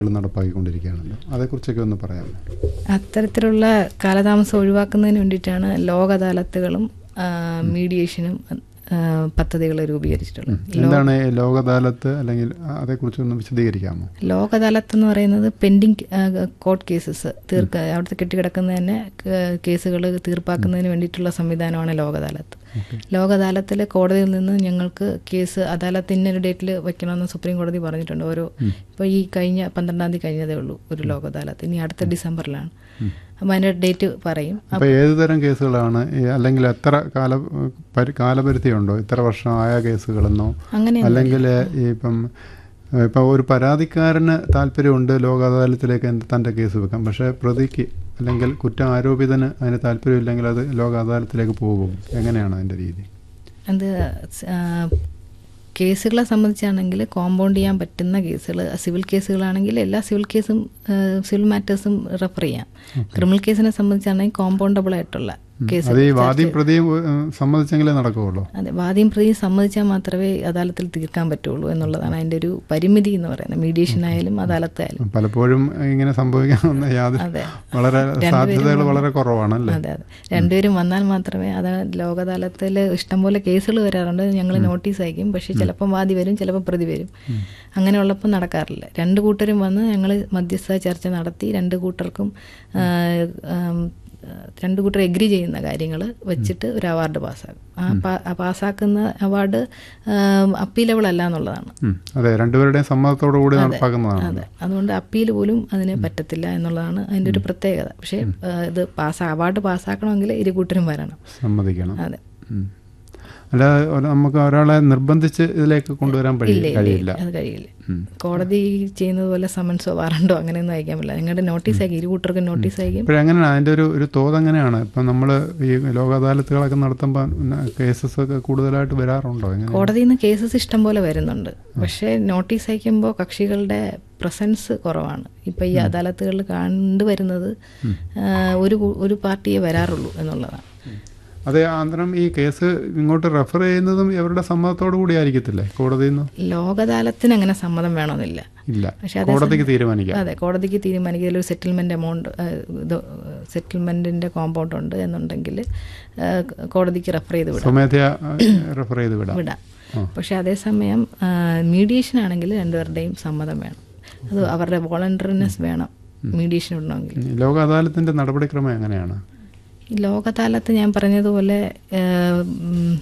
നടപ്പാക്കിക്കൊണ്ടിരിക്കുകയാണല്ലോ അതേക്കുറിച്ചൊക്കെ ഒന്ന് പറയാമോ അത്തരത്തിലുള്ള കാലതാമസം ഒഴിവാക്കുന്നതിന് വേണ്ടിയിട്ടാണ് ലോക അദാലത്തുകളും ആ, മീഡിയേഷനും ആ, പദ്ധതികൾ രൂപീകരിച്ചിട്ടുള്ളത് എന്താണ് ഈ ലോക അദാലത്ത് അല്ലെങ്കിൽ അതേക്കുറിച്ചൊന്ന് വിശദീകരിക്കാമോ ലോക അദാലത്ത് എന്ന് പറയുന്നത് പെൻഡിങ് കോർട്ട് കേസസ് തീർക്ക അവിടുത്തെ കെട്ടിക്കിടക്കുന്ന തന്നെ കേസുകൾ തീർപ്പാക്കുന്നതിന് വേണ്ടിയിട്ടുള്ള സംവിധാനമാണ് ലോക അദാലത്ത് ലോക അദാലത്തിൽ കോടതിയിൽ നിന്ന് ഞങ്ങൾക്ക് കേസ് അദാലത്ത് ഇന്നൊരു ഡേറ്റിൽ വെക്കണമെന്ന് സുപ്രീം കോടതി പറഞ്ഞിട്ടുണ്ട് ഓരോ ഇപ്പോൾ ഈ കഴിഞ്ഞ പന്ത്രണ്ടാം തീയതി കഴിഞ്ഞതേ ഉള്ളൂ ഒരു ലോക അദാലത്ത് ഇനി അടുത്ത ഡിസംബറിലാണ് അപ്പോൾ അതിൻ്റെ ഡേറ്റ് പറയും അപ്പോൾ ഏത് തരം കേസുകളാണ് ഈ അല്ലെങ്കിൽ എത്ര കാല പരി- കാലപരിധി ഉണ്ടോ ഇത്ര വർഷം ആയ കേസുകളെന്നോ അങ്ങനെ അല്ലെങ്കിൽ ഈ ഇപ്പം ഇപ്പം ഒരു പരാതിക്കാരന് താല്പര്യമുണ്ട് ലോക അദാലത്തിലേക്ക് എന്ത് തൻ്റെ കേസ് വെക്കാം പക്ഷേ പ്രതിക്ക് അല്ലെങ്കിൽ കുറ്റം ആരോപിതന് അതിന് താല്പര്യമില്ലെങ്കിൽ അത് ലോക അദാലത്തിലേക്ക് പോകും എങ്ങനെയാണ് അതിൻ്റെ രീതി അത് ആ, കേസുകളെ സംബന്ധിച്ചാണെങ്കിൽ കോമ്പൗണ്ട് ചെയ്യാൻ പറ്റുന്ന കേസുകൾ സിവിൽ കേസുകളാണെങ്കിൽ എല്ലാ സിവിൽ കേസും ആ, സിവിൽ മാറ്റേഴ്സും റെഫർ ചെയ്യാം ക്രിമിനൽ കേസിനെ സംബന്ധിച്ചാണെങ്കിൽ കോമ്പൗണ്ടബിൾ ആയിട്ടുള്ള കേസ് അത് ഈ വാദിയും പ്രതിയും ഏഹ്, സമ്മതിച്ചെങ്കിലേ നടക്കുകയുള്ളൂ അതെ വാദിയും പ്രതിയും സമ്മതിച്ചാൽ മാത്രമേ അദാലത്തിൽ തീർക്കാൻ പറ്റുള്ളൂ എന്നുള്ളതാണ് അതിൻ്റെ ഒരു പരിമിതി എന്ന് പറയുന്നത് മീഡിയേഷൻ ആയാലും അദാലത്തായാലും പലപ്പോഴും ഇങ്ങനെ സംഭവിക്കാവുന്ന യാതൊരു അതെ വളരെ സാധ്യതകൾ വളരെ കുറവാണല്ലേ അതെ അതെ രണ്ടുപേരും വന്നാൽ മാത്രമേ അത് ലോക അദാലത്തിൽ ഇഷ്ടംപോലെ കേസുകൾ വരാറുണ്ട് ഞങ്ങൾ നോട്ടീസ് അയക്കും പക്ഷേ ചിലപ്പം വാദി വരും ചിലപ്പോൾ പ്രതി വരും അങ്ങനെയുള്ളപ്പോൾ നടക്കാറില്ല രണ്ട് കൂട്ടരും വന്ന് ഞങ്ങൾ മധ്യസ്ഥ ചർച്ച നടത്തി രണ്ട് കൂട്ടർക്കും ആ, ആം, രണ്ട് കൂട്ടർ എഗ്രി ചെയ്യുന്ന കാര്യങ്ങൾ വെച്ചിട്ട് ഒരു അവാർഡ് പാസ്സാക്കും ആ പാ- ആ പാസ്സാക്കുന്ന അവാർഡ് അപ്പീലബിൾ അല്ല എന്നുള്ളതാണ് ഉം. അതെ രണ്ടുപേരുടെയും സമ്മതത്തോടു കൂടി നടപ്പാക്കുന്നതാണ് അതെ അതുകൊണ്ട് അപ്പീൽ പോലും അതിന് പറ്റത്തില്ല എന്നുള്ളതാണ് അതിൻ്റെ ഒരു പ്രത്യേകത പക്ഷേ ആ, ഇത് പാസ് അവാർഡ് പാസ്സാക്കണമെങ്കിൽ ഇരു കൂട്ടരും വരണം സമ്മതിക്കണം അതെ ഉം. അല്ല ഒരു- നമുക്ക് ഒരാളെ നിർബന്ധിച്ച് ഇതിലേക്ക് കൊണ്ടുവരാൻ കഴി- ഇല്ല ഇല്ല കഴിയില്ല ഇല്ല അത് കഴിയില്ല ഉം. കോടതി ചെയ്യുന്നത് പോലെ സമൻസോ വാറണ്ടോ അങ്ങനെയൊന്നും അയക്കാൻ പറ്റില്ല നിങ്ങളുടെ നോട്ടീസ് അയക്കും ഇരു കൂട്ടർക്കും നോട്ടീസ് അയക്കും ഇപ്പോഴെങ്ങനെയാണ് അതിൻ്റെ ഒരു ഒരു തോത് എങ്ങനെയാണ് ഇപ്പം നമ്മൾ ഈ ലോക അദാലത്തുകളൊക്കെ നടത്തുമ്പോൾ കേസസ് ഒക്കെ കൂടുതലായിട്ട് വരാറുണ്ടോ എങ്ങനെ കോടതിയിൽ നിന്ന് കേസസ് ഇഷ്ടം പോലെ വരുന്നുണ്ട് പക്ഷേ നോട്ടീസ് അയക്കുമ്പോൾ കക്ഷികളുടെ പ്രസൻസ് കുറവാണ് ഇപ്പം ഈ അദാലത്തുകളിൽ കണ്ടുവരുന്നത് ആ, ഒരു കൂ- ഒരു പാർട്ടിയെ വരാറുള്ളൂ എന്നുള്ളതാണ് അതെ അന്നേരം ഈ കേസ് ഇങ്ങോട്ട് റെഫർ ചെയ്യുന്നതും ഇവരുടെ സമ്മതത്തോടു കൂടി ആയിരിക്കത്തില്ലേ കോടതിയിൽ നിന്ന് ലോക അദാലത്തിന് അങ്ങനെ സമ്മതം വേണമെന്നില്ല ഇല്ല പക്ഷേ അതേ കോടതിക്ക് തീരുമാനിക്കാം അതെ കോടതിക്ക് തീരുമാനിക്കുക ഇതിലൊരു സെറ്റിൽമെൻറ്റ് എമൗണ്ട് ഇത് സെറ്റിൽമെൻറ്റിൻ്റെ കോമ്പൗണ്ട് ഉണ്ട് എന്നുണ്ടെങ്കിൽ ആ, കോടതിക്ക് റെഫർ ചെയ്ത് വിടാം സ്വമേധയാ റെഫർ ചെയ്ത് വിടാം വിടാം പക്ഷേ അതേസമയം മീഡിയേഷൻ ആണെങ്കിൽ രണ്ടുപേരുടെയും സമ്മതം വേണം അത് അവരുടെ വോളണ്ടറിനെസ് വേണം മീഡിയേഷൻ ഇടണമെങ്കിൽ ഉം. ലോക അദാലത്തിൻ്റെ നടപടിക്രമം എങ്ങനെയാണ് ഈ ലോകതാലത്ത് ഞാൻ പറഞ്ഞതുപോലെ ഏഹ്, ഉം,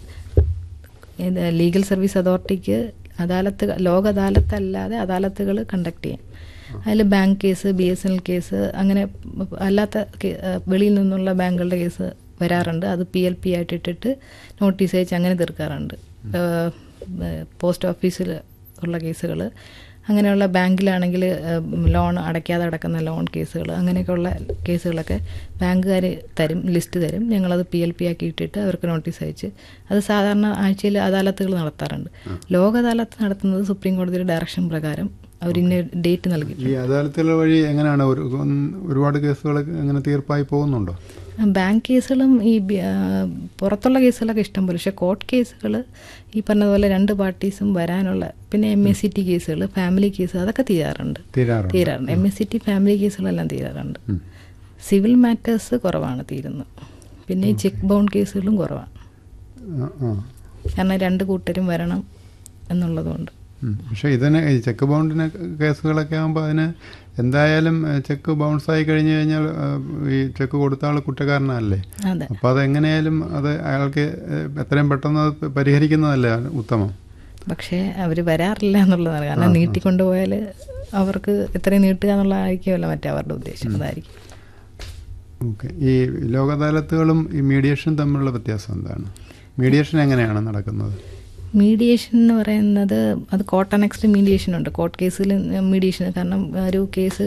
ഇത് ലീഗൽ സർവീസ് അതോറിറ്റിക്ക് അദാലത്ത് ലോക അദാലത്തല്ലാതെ അദാലത്തുകൾ കണ്ടക്ട് ചെയ്യാം അതിൽ bank case B S N L case അങ്ങനെ അല്ലാത്ത കേ- ഏഹ്, വെളിയിൽ നിന്നുള്ള ബാങ്കുകളുടെ കേസ് വരാറുണ്ട് അത് പി എൽ പി ആയിട്ട് ഇട്ടിട്ട് നോട്ടീസ് അയച്ച് അങ്ങനെ തീർക്കാറുണ്ട് ഏഹ്, ഏഹ്, പോസ്റ്റ് ഓഫീസിൽ ഉള്ള കേസുകൾ അങ്ങനെയുള്ള ബാങ്കിലാണെങ്കിൽ ലോൺ അടയ്ക്കാതെ അടക്കുന്ന ലോൺ കേസുകൾ അങ്ങനെയൊക്കെയുള്ള കേസുകളൊക്കെ ബാങ്കുകാർ തരും ലിസ്റ്റ് തരും ഞങ്ങളത് പി എൽ പി ആക്കി ഇട്ടിട്ട് അവർക്ക് നോട്ടീസ് അയച്ച് അത് സാധാരണ ആഴ്ചയിൽ അദാലത്തുകൾ നടത്താറുണ്ട് ലോക അദാലത്ത് നടത്തുന്നത് സുപ്രീം കോടതിയുടെ ഡയറക്ഷൻ പ്രകാരം അവർ ഇന്ന ഡേറ്റ് നൽകി ഈ അദാലത്തുകൾ വഴി എങ്ങനെയാണ് ഒരു ഉം, ഒരുപാട് കേസുകൾ എങ്ങനെ തീർപ്പായി പോകുന്നുണ്ടോ ബാങ്ക് കേസുകളും ഈ ബി- ആ, പുറത്തുള്ള കേസുകളൊക്കെ ഇഷ്ടം പോലെ പക്ഷേ കോർട്ട് കേസുകൾ ഈ പറഞ്ഞതുപോലെ രണ്ട് പാർട്ടീസും വരാനുള്ള പിന്നെ എം എസ് സി ടി കേസുകൾ ഫാമിലി കേസ് അതൊക്കെ തീരാറുണ്ട് തീരാറുണ്ട് തീരാറുണ്ട് M S C T family കേസുകളെല്ലാം തീരാറുണ്ട് ഉം. സിവിൽ മാറ്റേഴ്സ് കുറവാണ് തീരുന്നത് പിന്നെ ഈ ചെക്ക് ബൗണ്ട് കേസുകളും കുറവാണ് ആ, ആ. കാരണം രണ്ട് കൂട്ടരും വരണം എന്നുള്ളതുകൊണ്ട് ഉം. പക്ഷേ ഇതിന് ഈ ചെക്ക് ബൗണ്ടിന് കേസുകളൊക്കെ ആകുമ്പോൾ അതിന് എന്തായാലും ഏഹ്, ചെക്ക് ബൗൺസ് ആയി കഴിഞ്ഞു കഴിഞ്ഞാൽ ഏഹ്, ഈ ചെക്ക് കൊടുത്ത ആൾ കുറ്റക്കാരനല്ലേ അതെ അപ്പോൾ അത് എങ്ങനെയായാലും അത് അയാൾക്ക് ഏഹ്, എത്രയും പെട്ടെന്ന് അത് പരിഹരിക്കുന്നതല്ലേ ഉത്തമം പക്ഷേ അവർ വരാറില്ല എന്നുള്ളതാണ് കാരണം നീട്ടിക്കൊണ്ടുപോയാൽ അവർക്ക് എത്രയും നീട്ടുക എന്നുള്ളതായിരിക്കുമല്ലോ മറ്റേ അവരുടെ ഉദ്ദേശം അതായിരിക്കും ഓക്കെ ഈ ലോക അദാലത്തുകളും ഈ മീഡിയേഷനും തമ്മിലുള്ള വ്യത്യാസം എന്താണ് മീഡിയേഷൻ എങ്ങനെയാണ് നടക്കുന്നത് മീഡിയേഷൻ എന്ന് പറയുന്നത് അത് കോർട്ട് അനക്സ്ഡ് മീഡിയേഷൻ ഉണ്ട് കോർട്ട് കേസിൽ മീഡിയേഷൻ കാരണം ഒരു കേസ്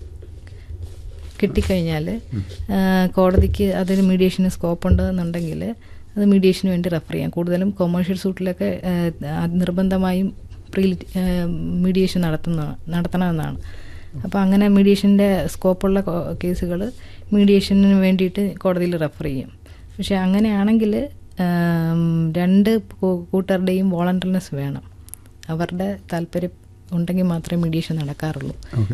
കിട്ടിക്കഴിഞ്ഞാൽ കോടതിക്ക് അതിന് മീഡിയേഷന് സ്കോപ്പ് ഉണ്ട് എന്നുണ്ടെങ്കിൽ അത് മീഡിയേഷന് വേണ്ടി റെഫർ ചെയ്യാം കൂടുതലും കൊമേഴ്ഷ്യൽ സൂട്ടിലൊക്കെ നിർബന്ധമായും പ്രീ മീഡിയേഷൻ നടത്തുന്ന നടത്തണമെന്നാണ് അപ്പോൾ അങ്ങനെ മീഡിയേഷൻ്റെ സ്കോപ്പുള്ള കേസുകൾ മീഡിയേഷന് വേണ്ടിയിട്ട് കോടതിയിൽ റെഫർ ചെയ്യും പക്ഷേ അങ്ങനെയാണെങ്കിൽ രണ്ട് കൂ- കൂട്ടരുടെയും വോളണ്ടറിനെസ് വേണം അവരുടെ താല്പര്യം ഉണ്ടെങ്കിൽ മാത്രമേ മീഡിയേഷൻ നടക്കാറുള്ളൂ ഓക്കെ